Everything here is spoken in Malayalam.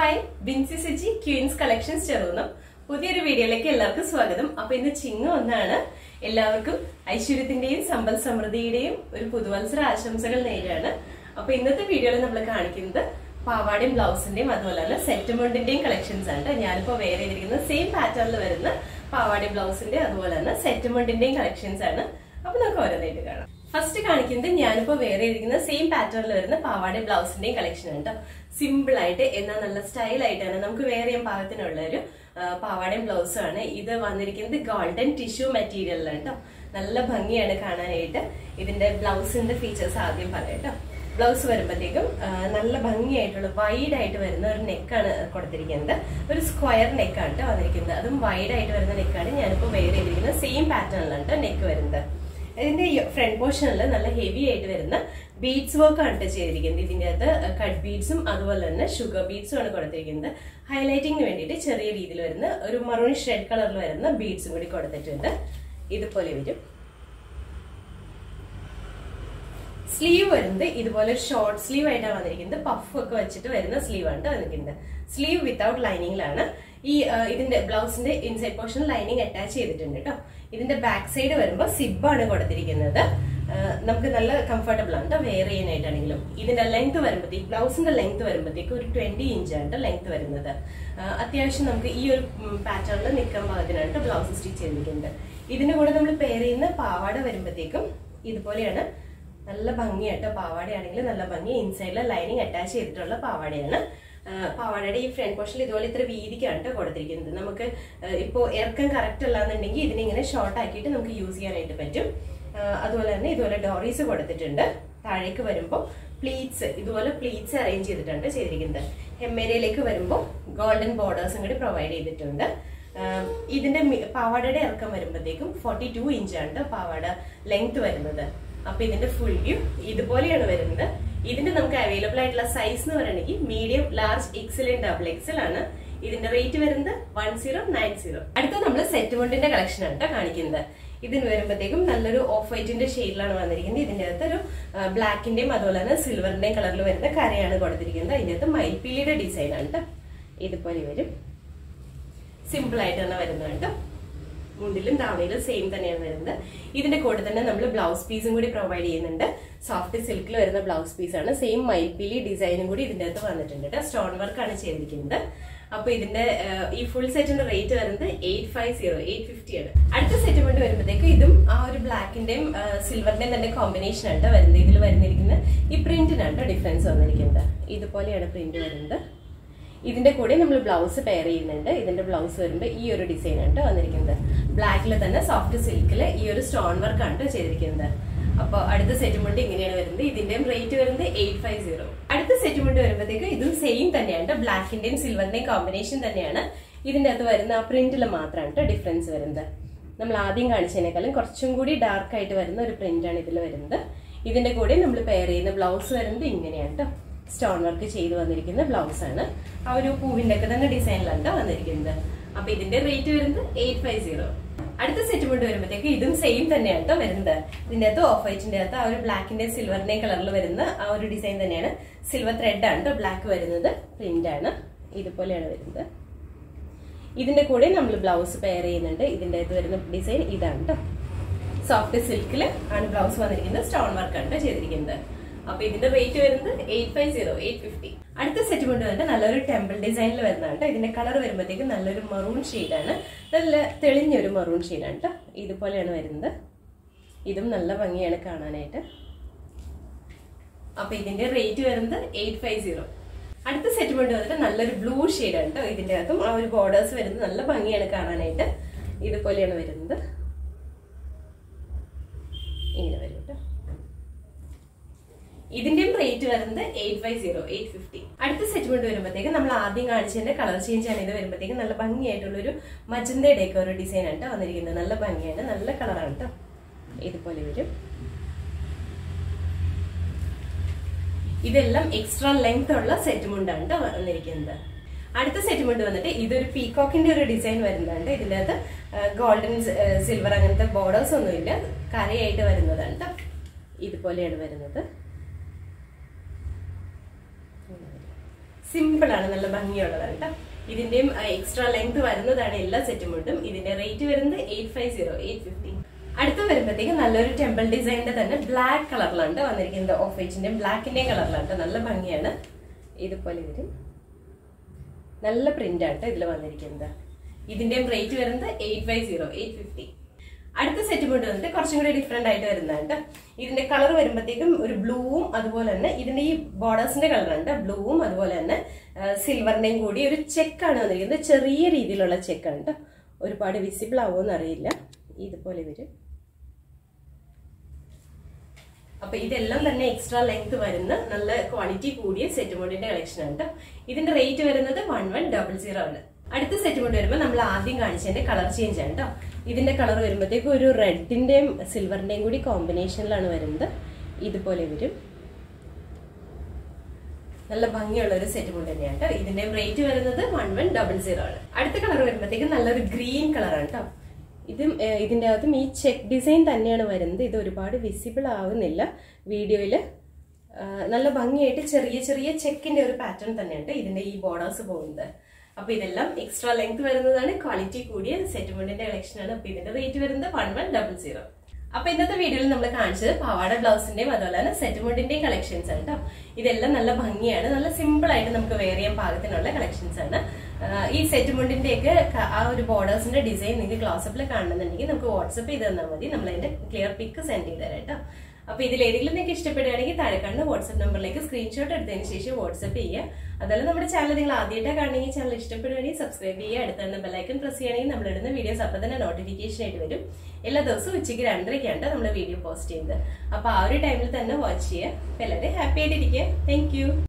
Hi Binsy Siji queens collections Cherukunnam പുതിയൊരു വീഡിയോയിലേക്ക് എല്ലാവർക്കും സ്വാഗതം അപ്പൊ ഇന്ന് ചിങ്ങം ഒന്നാണ് എല്ലാവർക്കും ഐശ്വര്യത്തിന്റെയും സമ്പൽ സമൃദ്ധിയുടെയും ഒരു പുതുവത്സര ആശംസകൾ നേരെയാണ് അപ്പൊ ഇന്നത്തെ വീഡിയോയിൽ നമ്മൾ കാണിക്കുന്നത് പാവാടയും ബ്ലൗസിന്റെയും അതുപോലെ തന്നെ സെറ്റുമുണ്ടിന്റെയും കളക്ഷൻസ് ആണ് ട്ടോ. ഞാനിപ്പോ വേറെ ചെയ്തിരിക്കുന്ന സെയിം പാറ്റേണിൽ വരുന്ന പാവാടയും ബ്ലൗസിന്റെ അതുപോലെ തന്നെ സെറ്റുമുണ്ടിന്റെയും കളക്ഷൻസ് ആണ് അപ്പൊ നമുക്ക് ഓരോന്നായിട്ട് കാണാം ഫസ്റ്റ് കാണിക്കുന്നത് ഞാനിപ്പോ വേറെ ഇരിക്കുന്ന സെയിം പാറ്റേണിൽ വരുന്ന പാവാട ബ്ലൗസിന്റെയും കളക്ഷൻ ആണ് കേട്ടോ സിമ്പിൾ ആയിട്ട് എന്നാൽ നല്ല സ്റ്റൈൽ ആയിട്ടാണ് നമുക്ക് വേറെ ചെയ്യാൻ പാകത്തിനുള്ള ഒരു ആ, പാവാടയും ബ്ലൗസും ആണ് ഇത് വന്നിരിക്കുന്നത് ഗോൾഡൻ ടിഷ്യൂ മെറ്റീരിയലിലാണ് കേട്ടോ നല്ല ഭംഗിയാണ് കാണാനായിട്ട് ഇതിന്റെ ബ്ലൗസിന്റെ ഫീച്ചേഴ്സ് ആദ്യം പറയാം കേട്ടോ ബ്ലൗസ് വരുമ്പോഴത്തേക്കും ആ, നല്ല ഭംഗിയായിട്ടുള്ള വൈഡ് ആയിട്ട് വരുന്ന ഒരു നെക്കാണ് കൊടുത്തിരിക്കുന്നത് ഒരു സ്ക്വയർ നെക്കാണ് കേട്ടോ വന്നിരിക്കുന്നത് അതും വൈഡ് ആയിട്ട് വരുന്ന നെക്കാണ് ഞാനിപ്പോൾ വെയർ ചെയ്തിരിക്കുന്നത് സെയിം പാറ്റേണിലാണ് കേട്ടോ നെക്ക് വരുന്നത് ഇതിന്റെ ഫ്രണ്ട് പോർഷനിൽ നല്ല ഹെവി ആയിട്ട് വരുന്ന ബീഡ്സ് വർക്ക് ആണ് ട്ടോ ചെയ്തിരിക്കുന്നത് ഇതിന്റെ അകത്ത് കട്ട് ബീഡ്സും അതുപോലെ തന്നെ ഷുഗർ ബീഡ്സും ആണ് കൊടുത്തിരിക്കുന്നത് ഹൈലൈറ്റിംഗിന് വേണ്ടിയിട്ട് ചെറിയ രീതിയിൽ വരുന്ന ഒരു മറൂൺ ഷെഡ് കളറിൽ വരുന്ന ബീഡ്സും കൂടി കൊടുത്തിട്ടുണ്ട് ഇതുപോലെ വരും സ്ലീവ് വരുന്നത് ഇതുപോലെ ഷോർട്ട് സ്ലീവ് ആയിട്ടാണ് വന്നിരിക്കുന്നത് പഫ് ഒക്കെ വെച്ചിട്ട് വരുന്ന സ്ലീവ് ആണ് ട്ടോ വന്നിരിക്കുന്നത് സ്ലീവ് വിത്തൗട്ട് ലൈനിങ്ങിലാണ് ഈ ആ, ഇതിന്റെ ബ്ലൗസിന്റെ ഇൻസൈഡ് പോർഷൻ ലൈനിങ് അറ്റാച്ച് ചെയ്തിട്ടുണ്ട് കേട്ടോ ഇതിന്റെ ബാക്ക് സൈഡ് വരുമ്പോൾ സിബാണ് കൊടുത്തിരിക്കുന്നത് ആ, നമുക്ക് നല്ല കംഫർട്ടബിൾ ആണ് കേട്ടോ വെയർ ചെയ്യാനായിട്ടാണെങ്കിലും ഇതിന്റെ ലെങ്ത് വരുമ്പോഴത്തേക്ക് ബ്ലൗസിന്റെ ലെങ്ത് വരുമ്പോഴത്തേക്ക് ഒരു ട്വന്റി ഇഞ്ച് ആണ് ലെങ്ത് വരുന്നത് ആ, അത്യാവശ്യം നമുക്ക് ഈ ഒരു പാറ്റേണിൽ നിൽക്കാൻ പാകത്തിനാണ് കേട്ടോ ബ്ലൗസ് സ്റ്റിച്ച് ചെയ്തിരിക്കുന്നത് ഇതിന്റെ കൂടെ നമ്മൾ പെയർ ചെയ്യുന്ന പാവാട വരുമ്പോഴത്തേക്കും ഇതുപോലെയാണ് നല്ല ഭംഗിയാട്ടോ പാവാടയാണെങ്കിൽ നല്ല ഭംഗി ഇൻസൈഡിലെ ലൈനിങ് അറ്റാച്ച് ചെയ്തിട്ടുള്ള പാവാടയാണ് ആ, പാവാടയുടെ ഈ ഫ്രണ്ട് പോർഷനിൽ ഇതുപോലെ ഇത്ര വീതിക്കാണ് ട്ടോ കൊടുത്തിരിക്കുന്നത് നമുക്ക് ആ, ഇപ്പോ ഇറക്കം കറക്റ്റ് അല്ലാന്നുണ്ടെങ്കിൽ ഇതിനെ ഇങ്ങനെ ഷോർട്ട് ആക്കിയിട്ട് നമുക്ക് യൂസ് ചെയ്യാനായിട്ട് പറ്റും ആ, അതുപോലെ തന്നെ ഇതുപോലെ ഡോറീസ് കൊടുത്തിട്ടുണ്ട് താഴേക്ക് വരുമ്പോൾ പ്ലീറ്റ്സ് ഇതുപോലെ പ്ലീറ്റ്സ് അറേഞ്ച് ചെയ്തിട്ടുണ്ട് ചെയ്തിരിക്കുന്നത് ഹെമ്മേരയിലേക്ക് വരുമ്പോൾ ഗോൾഡൻ ബോർഡേഴ്സും കൂടി പ്രൊവൈഡ് ചെയ്തിട്ടുണ്ട് ആം, ഇതിന്റെ മി- പാവാടയുടെ ഇറക്കം വരുമ്പോഴത്തേക്കും ഫോർട്ടി ടു ഇഞ്ചാണ് ട്ടോ പാവാട ലെങ്ത് വരുന്നത് അപ്പൊ ഇതിന്റെ ഫുൾ വ്യൂ ഇതുപോലെയാണ് വരുന്നത് ഇതിന്റെ നമുക്ക് അവൈലബിൾ ആയിട്ടുള്ള സൈസ് എന്ന് പറയുകയാണെങ്കിൽ medium large XL double XL ആണ് ഇതിന്റെ റേറ്റ് വരുന്നത് വൺ സീറോ നയൻ സീറോ അടുത്ത നമ്മൾ സെറ്റ് മുണ്ടിന്റെ കളക്ഷൻ ആണ് ട്ടോ കാണിക്കുന്നത് ഇതിന് വരുമ്പോഴത്തേക്കും നല്ലൊരു ഓഫ് വൈറ്റിന്റെ ഷെയ്ഡിലാണ് വന്നിരിക്കുന്നത് ഇതിന്റെ അകത്ത് ഒരു ബ്ലാക്കിന്റെയും അതുപോലെ തന്നെ സിൽവറിന്റെയും കളറിൽ വരുന്ന കരയാണ് കൊടുത്തിരിക്കുന്നത് അതിന്റെ അകത്ത് മയിൽപ്പീലിയുടെ ഡിസൈൻ ആണ് ട്ടോ ഇതുപോലെ വരും സിമ്പിൾ ആയിട്ടാണ് വരുന്നത് കേട്ടോ മുണ്ടിലും താവയിലും സെയിം തന്നെയാണ് വരുന്നത് ഇതിന്റെ കൂടെ തന്നെ നമ്മൾ ബ്ലൗസ് പീസും കൂടി പ്രൊവൈഡ് ചെയ്യുന്നുണ്ട് സോഫ്റ്റ് സിൽക്കിൽ വരുന്ന ബ്ലൗസ് പീസാണ് സെയിം മൈൽപ്പിലി ഡിസൈനും കൂടി ഇതിന്റെ അകത്ത് വന്നിട്ടുണ്ട് കേട്ടോ സ്റ്റോൺ വർക്ക് ആണ് ചെയ്തിരിക്കുന്നത് അപ്പൊ ഇതിന്റെ ആ, ഈ ഫുൾ സെറ്റിന്റെ റേറ്റ് വരുന്നത് eight five zero eight fifty ആണ് അടുത്ത സെറ്റ് കൊണ്ട് വരുമ്പോഴത്തേക്ക് ഇതും ആ ഒരു ബ്ലാക്കിന്റെയും സിൽവറിന്റെയും തന്നെ കോമ്പിനേഷൻ ആണ് ട്ടോ വരുന്നത് ഇതിൽ വരുന്നിരിക്കുന്ന ഈ പ്രിന്റിനാണ് ട്ടോ ഡിഫറൻസ് വന്നിരിക്കുന്നത് ഇതുപോലെയാണ് പ്രിന്റ് വരുന്നത് ഇതിന്റെ കൂടെ നമ്മൾ ബ്ലൗസ് പെയർ ചെയ്യുന്നുണ്ട് ഇതിന്റെ ബ്ലൗസ് വരുമ്പോൾ ഈ ഒരു ഡിസൈൻ ആണ് ട്ടോ വന്നിരിക്കുന്നത് ബ്ലാക്കിൽ തന്നെ സോഫ്റ്റ് സിൽക്കിൽ ഈ ഒരു സ്റ്റോൺ വർക്ക് ആണ് ട്ടോ ചെയ്തിരിക്കുന്നത് അപ്പോൾ അടുത്ത സെറ്റ് മുണ്ട് ഇങ്ങനെയാണ് വരുന്നത് ഇതിന്റെയും റേറ്റ് വരുന്നത് എയ്റ്റ് ഫൈവ് സീറോ അടുത്ത സെറ്റ് മുണ്ട് വരുമ്പോഴത്തേക്ക് ഇതും സെയിം തന്നെയാണ് ട്ടോ. ബ്ലാക്കിന്റെയും സിൽവറിന്റെയും കോമ്പിനേഷൻ തന്നെയാണ് ഇതിന്റെ അകത്ത് വരുന്ന ആ പ്രിന്റിൽ മാത്രമാണ് ട്ടോ ഡിഫറൻസ് വരുന്നത് നമ്മൾ ആദ്യം കാണിച്ചതിനേക്കാളും കുറച്ചും കൂടി ഡാർക്ക് ആയിട്ട് വരുന്ന ഒരു പ്രിന്റാണ് ഇതിൽ വരുന്നത് ഇതിന്റെ കൂടെ നമ്മൾ പെയർ ചെയ്യുന്ന ബ്ലൗസ് വരുന്നത് ഇങ്ങനെയാണ് ട്ടോ സ്റ്റോൺ വർക്ക് ചെയ്ത് വന്നിരിക്കുന്ന ബ്ലൗസ് ആണ് ആ ഒരു പൂവിന്റെ ഒക്കെ തന്നെ ഡിസൈനിലാണ് ട്ടോ വന്നിരിക്കുന്നത് അപ്പൊ ഇതിന്റെ റേറ്റ് വരുന്നത് എയ്റ്റ് ഫൈവ് സീറോ അടുത്ത സെറ്റ് മുണ്ട് വരുമ്പോഴത്തേക്ക് ഇതും സെയിം തന്നെയാണ് ട്ടോ വരുന്നത് ഇതിന്റെ അകത്ത് ഓഫ് വൈറ്റിന്റെ അകത്ത് ആ ഒരു ബ്ലാക്കിന്റെ സിൽവറിന്റെ കളറിൽ വരുന്ന ആ ഒരു ഡിസൈൻ തന്നെയാണ് സിൽവർ ത്രെഡ് ആണ് ട്ടോ ബ്ലാക്ക് വരുന്നത് പ്രിന്റ് ആണ് ഇതുപോലെയാണ് വരുന്നത് ഇതിന്റെ കൂടെ നമ്മൾ ബ്ലൗസ് പെയർ ചെയ്യുന്നുണ്ട് ഇതിന്റെ അകത്ത് വരുന്ന ഡിസൈൻ ഇതാണ് ട്ടോ സോഫ്റ്റ് സിൽക്കിൽ ആണ് ബ്ലൗസ് വന്നിരിക്കുന്നത് സ്റ്റോൺ വർക്ക് ആണ് ട്ടോ ചെയ്തിരിക്കുന്നത് അപ്പൊ ഇതിന്റെ റേറ്റ് വരുന്നത് eight five zero eight fifty അടുത്ത സെറ്റ് കൊണ്ട് വന്നിട്ട് നല്ലൊരു ടെമ്പിൾ ഡിസൈനിൽ വരുന്നതാണ് ട്ടോ. ഇതിന്റെ കളർ വരുമ്പോഴത്തേക്ക് നല്ലൊരു മറൂൺ ആണ് നല്ല തെളിഞ്ഞൊരു മറൂൺ ആണ് ട്ടോ ഇതുപോലെയാണ് വരുന്നത് ഇതും നല്ല ഭംഗിയാണ് കാണാനായിട്ട് അപ്പൊ ഇതിന്റെ റേറ്റ് വരുന്നത് എയ്റ്റ് ഫൈവ് സീറോ അടുത്ത സെറ്റ് കൊണ്ട് വന്നിട്ട് നല്ലൊരു ബ്ലൂ ആണ് ട്ടോ ഇതിന്റെ അകത്തും ആ ഒരു ബോർഡേഴ്സ് വരുന്നത് നല്ല ഭംഗിയാണ് കാണാനായിട്ട് ഇതുപോലെയാണ് വരുന്നത് ഇങ്ങനെ വരും കേട്ടോ ഇതിന്റെയും റേറ്റ് വരുന്നത് eight five zero eight fifty അടുത്ത സെറ്റ് കൊണ്ട് വരുമ്പോഴത്തേക്ക് നമ്മൾ ആദ്യം കാണിച്ചതിന്റെ കളർ ചേഞ്ച് ആണ് ഇത് വരുമ്പോഴത്തേക്ക് നല്ല ഭംഗിയായിട്ടുള്ള ഒരു മജന്തയുടെ ഒക്കെ ഒരു ഡിസൈൻ ആണ് ട്ടോ വന്നിരിക്കുന്നത് നല്ല ഭംഗിയാണ് നല്ല കളറാണ് കേട്ടോ ഇതുപോലെ വരും ഇതെല്ലാം എക്സ്ട്രാ ലെങ്ത് ഉള്ള സെറ്റ് മുണ്ടാണ് ട്ടോ വന്നിരിക്കുന്നത് അടുത്ത സെറ്റ് മുണ്ട് വന്നിട്ട് ഇതൊരു പീകോക്കിന്റെ ഒരു ഡിസൈൻ വരുന്നുണ്ട് ഇതിൻ്റെ അകത്ത് ഗോൾഡൻ സിൽവർ അങ്ങനത്തെ ബോർഡേഴ്സ് ഒന്നുമില്ല കരയായിട്ട് വരുന്നതാണ് ട്ടോ ഇതുപോലെയാണ് വരുന്നത് സിമ്പിൾ ആണ് നല്ല ഭംഗിയുള്ളതാണ് കേട്ടോ ഇതിന്റെയും എക്സ്ട്രാ ലെങ്ത് വരുന്നതാണ് എല്ലാ സെറ്റും കൊണ്ടും ഇതിന്റെ റേറ്റ് വരുന്നത് eight five zero eight fifty അടുത്ത് വരുമ്പോഴത്തേക്ക് നല്ലൊരു ടെമ്പിൾ ഡിസൈനിന്റെ തന്നെ ബ്ലാക്ക് കളറിലാണ് വന്നിരിക്കുന്നത് ഓഫ് വൈറ്റിന്റെയും ബ്ലാക്കിന്റെയും കളറിലാണ് നല്ല ഭംഗിയാണ് ഇതുപോലെ വരും നല്ല പ്രിന്റ് ആണ് ഇതിൽ വന്നിരിക്കുന്നത് ഇതിന്റെയും റേറ്റ് വരുന്നത് eight five zero eight fifty അടുത്ത സെറ്റ് കൊണ്ട് വന്നിട്ട് കുറച്ചും കൂടി ഡിഫറെന്റ് ആയിട്ട് വരുന്നുണ്ട് ഇതിന്റെ കളർ വരുമ്പോഴത്തേക്കും ഒരു ബ്ലൂവും അതുപോലെ തന്നെ ഇതിന്റെ ഈ ബോർഡേഴ്സിന്റെ കളറുണ്ട് ബ്ലൂവും അതുപോലെ തന്നെ സിൽവറിന്റെയും കൂടി ഒരു ചെക്കാണ് വന്നിരിക്കുന്നത് ചെറിയ രീതിയിലുള്ള ചെക്കാണ് കേട്ടോ ഒരുപാട് വിസിബിൾ ആവുമെന്ന് അറിയില്ല ഇതുപോലെ വരും അപ്പൊ ഇതെല്ലാം തന്നെ എക്സ്ട്രാ ലെങ്ത് വരുന്ന നല്ല ക്വാളിറ്റി കൂടിയ സെറ്റ് മോഡിന്റെ കളക്ഷൻ ആണ് ട്ടോ. ഇതിന്റെ റേറ്റ് വരുന്നത് വൺ വൺ ഡബിൾ സീറോ ആണ് അടുത്ത സെറ്റ് മോഡ് വരുമ്പോൾ നമ്മൾ ആദ്യം കാണിച്ചതിന്റെ കളർ ചേഞ്ച് ആണ് കേട്ടോ ഇതിന്റെ കളർ വരുമ്പോഴത്തേക്കും ഒരു റെഡിന്റെയും സിൽവറിന്റെയും കൂടി കോമ്പിനേഷനിലാണ് വരുന്നത് ഇതുപോലെ വരും നല്ല ഭംഗിയുള്ള ഒരു സെറ്റ് മോഡ് തന്നെയാണ് കേട്ടോ ഇതിന്റെ റേറ്റ് വരുന്നത് വൺ വൺ ഡബിൾ സീറോ ആണ് അടുത്ത കളർ വരുമ്പോഴത്തേക്കും നല്ലൊരു ഗ്രീൻ കളറാണ് കേട്ടോ ഇതും ഏഹ്, ഇതിന്റെ അകത്തും ഈ ചെക്ക് ഡിസൈൻ തന്നെയാണ് വരുന്നത് ഇത് ഒരുപാട് വിസിബിൾ ആവുന്നില്ല വീഡിയോയിൽ നല്ല ഭംഗിയായിട്ട് ചെറിയ ചെറിയ ചെക്കിന്റെ ഒരു പാറ്റേൺ തന്നെയുണ്ട് ഇതിന്റെ ഈ ബോർഡേഴ്സ് പോകുന്നത് അപ്പൊ ഇതെല്ലാം എക്സ്ട്രാ ലെങ്ത് വരുന്നതാണ് ക്വാളിറ്റി കൂടിയ സെറ്റുമെന്റിന്റെ കളക്ഷൻ ആണ് അപ്പൊ ഇതിന്റെ റേറ്റ് വരുന്നത് വൺ വൺ ഡബിൾ സീറോ അപ്പൊ ഇന്നത്തെ വീഡിയോയിൽ നമ്മൾ കാണിച്ചത് പാവാട ബ്ലൗസിന്റെയും അതുപോലെ തന്നെ സെറ്റുമെന്റിന്റെയും കളക്ഷൻസ് ആണ് കേട്ടോ ഇതെല്ലാം നല്ല ഭംഗിയാണ് നല്ല സിമ്പിൾ ആയിട്ട് നമുക്ക് വെയർ ചെയ്യാൻ പാകത്തിനുള്ള കളക്ഷൻസ് ആണ് ആഹ് ഈ സെറ്റുമെന്റിന്റെ ഒക്കെ ആ ഒരു ബോർഡേഴ്സിന്റെ ഡിസൈൻ നിങ്ങൾക്ക് ക്ലോസപ്പിൽ കാണുന്നുണ്ടെങ്കിൽ നമുക്ക് വാട്സപ്പ് ചെയ്ത് തന്നാൽ മതി നമ്മൾ അതിന്റെ ക്ലിയർ പിക്ക് സെൻഡ് ചെയ്ത് തരാം കേട്ടോ അപ്പൊ ഇതിൽ ഏതെങ്കിലും നിങ്ങൾക്ക് ഇഷ്ടപ്പെടുകയാണെങ്കിൽ താഴെ കാണുന്ന വാട്സ്ആപ്പ് നമ്പറിലേക്ക് സ്ക്രീൻഷോട്ട് എടുത്തതിന് ശേഷം വാട്സ്ആപ്പ് ചെയ്യുക അതുപോലെ നമ്മുടെ ചാനൽ നിങ്ങൾ ആദ്യമായിട്ടാണ് കാണുമെങ്കിൽ ചാനൽ ഇഷ്ടപ്പെടുകയാണെങ്കിൽ സബ്സ്ക്രൈബ് ചെയ്യുക അടുത്തുള്ള ബെല്ലൈക്കൺ പ്രസ് ചെയ്യുകയാണെങ്കിൽ നമ്മൾ ഇടുന്ന വീഡിയോസ് അപ്പം തന്നെ നോട്ടിഫിക്കേഷൻ ആയിട്ട് വരും എല്ലാ ദിവസവും ഉച്ചയ്ക്ക് രണ്ടരയ്ക്കാണ് നമ്മൾ വീഡിയോ പോസ്റ്റ് ചെയ്യുന്നത് അപ്പൊ ആ ഒരു ടൈമിൽ തന്നെ വാച്ച് ചെയ്യുക എല്ലാവരും ഹാപ്പി ആയിട്ടിരിക്കുക താങ്ക് യു